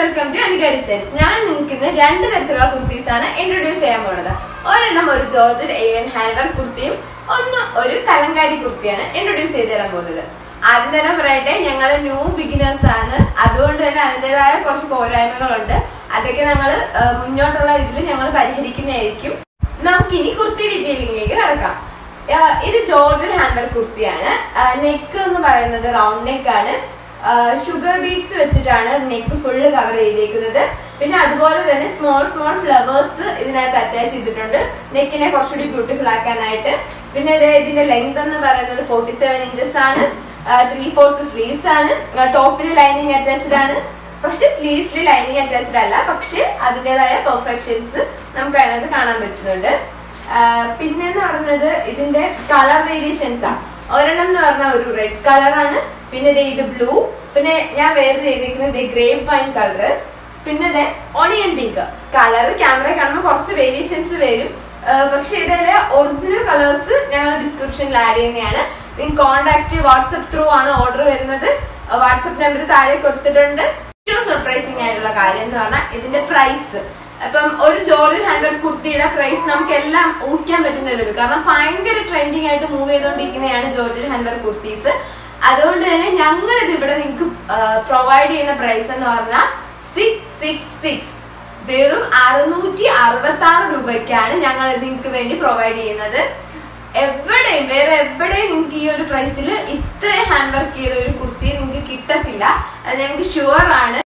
welcome to Anika designs ഞാൻ നിങ്ങൾക്ക് ഇന്ന് രണ്ട് തരത്തിലുള്ള കുർത്തീസ് ആണ് ഇൻട്രൊഡ്യൂസ് ചെയ്യാൻ പോകുന്നത് ഒരെണ്ണം ഒരു ജോർജ് എ എൻ ഹാൻഡർ കുർത്തിയും ഒന്ന് ഒരു കലങ്കാരി കുർത്തിയാണ് ഇൻട്രൊഡ്യൂസ് ചെയ്ത് തരാൻ പോകുന്നത് ആദ്യം തന്നെ പറയട്ടെ ഞങ്ങൾ ന്യൂ ബിഗിനേഴ്സ് ആണ് അതുകൊണ്ട് തന്നെ അതിൻ്റെതായ കുറച്ച് പോരായ്മകളുണ്ട് അതൊക്കെ ഞങ്ങൾ മുന്നോട്ടുള്ള ഇതിൽ ഞങ്ങൾ പരിഹരിക്കുന്നതായിരിക്കും നമുക്കിനി കുർത്തി ഡീറ്റെയിലിംഗിലേക്ക് കടക്കാം ആ, ഇത് ജോർജൻ ഹാൻഡർ കുർത്തിയാണ് നെക്ക് എന്ന് പറയുന്നത് റൗണ്ട് നെക്ക് ആണ് ഷുഗർ ബീഡ്സ് വെച്ചിട്ടാണ് നെക്ക് ഫുള്ള് കവർ ചെയ്തേക്കുന്നത് പിന്നെ അതുപോലെ തന്നെ സ്മോൾ സ്മോൾ ഫ്ലവേഴ്സ് ഇതിനകത്ത് അറ്റാച്ച് ചെയ്തിട്ടുണ്ട് നെക്കിനെ കുറച്ചുകൂടി ബ്യൂട്ടിഫുൾ ആക്കാനായിട്ട് പിന്നെ ഇത് ഇതിന്റെ ലെങ്ത് എന്ന് പറയുന്നത് ഫോർട്ടി സെവൻ ഇഞ്ചസ് ആണ് ത്രീ ഫോർത്ത് സ്ലീവ്സ് ആണ് ടോപ്പിൽ ലൈനിങ് അറ്റാച്ച്ഡ് ആണ് പക്ഷെ സ്ലീവ്സിൽ ലൈനിങ് അറ്റാച്ച്ഡ് അല്ല പക്ഷെ അതിൻ്റെതായ പെർഫെക്ഷൻസ് നമുക്ക് അതിനകത്ത് കാണാൻ പറ്റുന്നുണ്ട് പിന്നെ എന്ന് പറയുന്നത് ഇതിന്റെ കളർ വേരിയേഷൻസ് ആ ഒരെണ്ണം എന്ന് പറഞ്ഞാൽ ഒരു റെഡ് കളറാണ് പിന്നെ ദേ ഇത് ബ്ലൂ പിന്നെ ഞാൻ വേറെ ചെയ്തിരിക്കുന്നത് ഗ്രേപ്പ് വൈൻ കളർ പിന്നെ ദേ ഓണിയൻ പിങ്ക് കളർ ക്യാമറ കാണുമ്പോൾ കുറച്ച് വേരിയേഷൻസ് വരും ആ, പക്ഷെ ഇതിലെ ഒറിജിനൽ കളേഴ്സ് ഞങ്ങൾ ഡിസ്ക്രിപ്ഷനിൽ ആഡ് ചെയ്യുന്നതാണ് നിങ്ങൾക്ക് കോൺടാക്ട് വാട്സപ്പ് ത്രൂ ആണ് ഓർഡർ വരുന്നത് വാട്സപ്പ് നമ്പർ താഴെ കൊടുത്തിട്ടുണ്ട് ഏറ്റവും സർപ്രൈസിങ് ആയിട്ടുള്ള കാര്യം എന്ന് പറഞ്ഞാൽ ഇതിന്റെ പ്രൈസ് അപ്പം ഒരു ജോർജൻ ഹാൻഡർ കുർത്തിയുടെ പ്രൈസ് നമുക്ക് എല്ലാം ഊഹിക്കാൻ പറ്റുന്നതല്ലോ കാരണം ഭയങ്കര ട്രെൻഡിങ് ആയിട്ട് മൂവ് ചെയ്തുകൊണ്ടിരിക്കുന്നതാണ് ജോർജൻ ഹാൻഡർ കുർത്തീസ് അതുകൊണ്ട് തന്നെ ഞങ്ങൾ ഇത് ഇവിടെ നിങ്ങൾക്ക് പ്രൊവൈഡ് ചെയ്യുന്ന പ്രൈസ് എന്ന് പറഞ്ഞാൽ സിക്സ് സിക്സ് സിക്സ് വെറും അറുന്നൂറ്റി അറുപത്തി ആറ് രൂപയ്ക്കാണ് ഞങ്ങൾ ഇത് നിങ്ങൾക്ക് വേണ്ടി പ്രൊവൈഡ് ചെയ്യുന്നത് എവിടെയും വേറെ എവിടെയും നിങ്ങൾക്ക് ഈ ഒരു പ്രൈസിൽ ഇത്രയും ഹാൻഡ് വർക്ക് ചെയ്ത ഒരു കുർത്തി നിങ്ങൾക്ക് കിട്ടത്തില്ല അത് ഞങ്ങൾക്ക് ഷുവർ ആണ്